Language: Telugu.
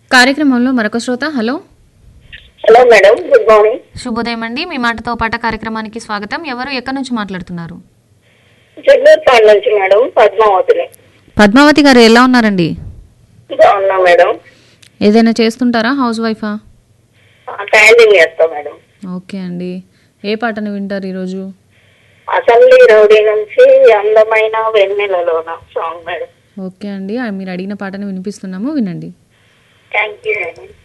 కార్యక్రమంలో మరొక శ్రోత hello hello madam good morning శుభోదయం అండి మీ మాటతో పాట కార్యక్రమానికి స్వాగతం ఎవరు ఎక్కడి నుంచి మాట్లాడుతున్నారు జగ్గూరుపాడు నుంచి మేడం పద్మావతిని పద్మావతి గారు ఎలా ఉన్నారండి బాగున్నా మేడం ఏదైనా చేస్తుంటారా హౌస్ వైఫా ట్యాండింగ్ చేస్తా మేడం ఓకే అండి ఏ పాటను వింటారు ఈరోజు అసెంబ్లీ రౌడీ నుంచి అందమైన వెన్నెలలోన సాంగ్ మేడం ఓకే అండి ఆ మీరు అడిగిన పాటను వినిపిస్తున్నాము వినండి థ్యాంక్ యూ మేడం